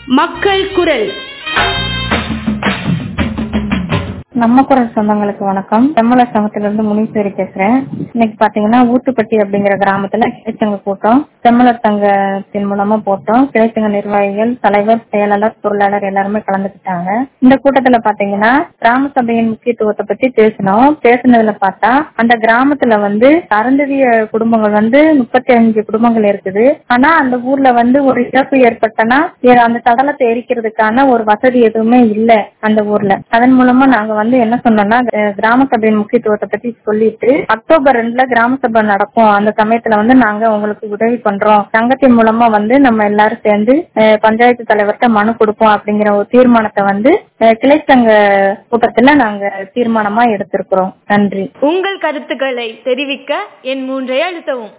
மக்கள் குரல் நம்ம குரல் சொந்தங்களுக்கு வணக்கம் செம்மல சங்கத்திலிருந்து முனீஸ்வரி பேசுறேன் இன்னைக்கு பாத்தீங்கன்னா ஊத்துப்பட்டி அப்படிங்கிற கிராமத்துல கிளைச்சங்க கூட்டம் செம்மலர் சங்கத்தின் மூலமா போட்டோம் கிளைச்சங்க நிர்வாகிகள் தலைவர் செயலாளர் பொருளாளர் எல்லாருமே கலந்துக்கிட்டாங்க இந்த கூட்டத்துல பாத்தீங்கன்னா கிராம சபையின் முக்கியத்துவத்தை பத்தி பேசினோம் பேசுனதுல பார்த்தா அந்த கிராமத்துல வந்து அருந்ததிய குடும்பங்கள் வந்து முப்பத்தி அஞ்சு குடும்பங்கள் இருக்குது ஆனா அந்த ஊர்ல வந்து ஒரு இழப்பு ஏற்பட்டனா அந்த சடலத்தை எரிக்கிறதுக்கான ஒரு வசதி எதுவுமே இல்ல அந்த ஊர்ல அதன் மூலமா நாங்க வந்து என்ன சொன்னோம்னா அஹ் கிராம சபையின் முக்கியத்துவத்தை பத்தி சொல்லிட்டு அக்டோபர் ரெண்டுல கிராம சபை நடக்கும் அந்த சமயத்துல வந்து நாங்க உங்களுக்கு உதவி பண்றோம் சங்கத்தின் மூலமா வந்து நம்ம எல்லாரும் சேர்ந்து அஹ் பஞ்சாயத்து தலைவர்கிட்ட மனு கொடுப்போம் அப்படிங்கிற ஒரு தீர்மானத்தை வந்து அஹ் கிளை சங்க கூட்டத்துல நாங்க தீர்மானமா எடுத்திருக்கிறோம் நன்றி உங்கள் கருத்துக்களை தெரிவிக்க என் மூன்றை அழுத்தவும்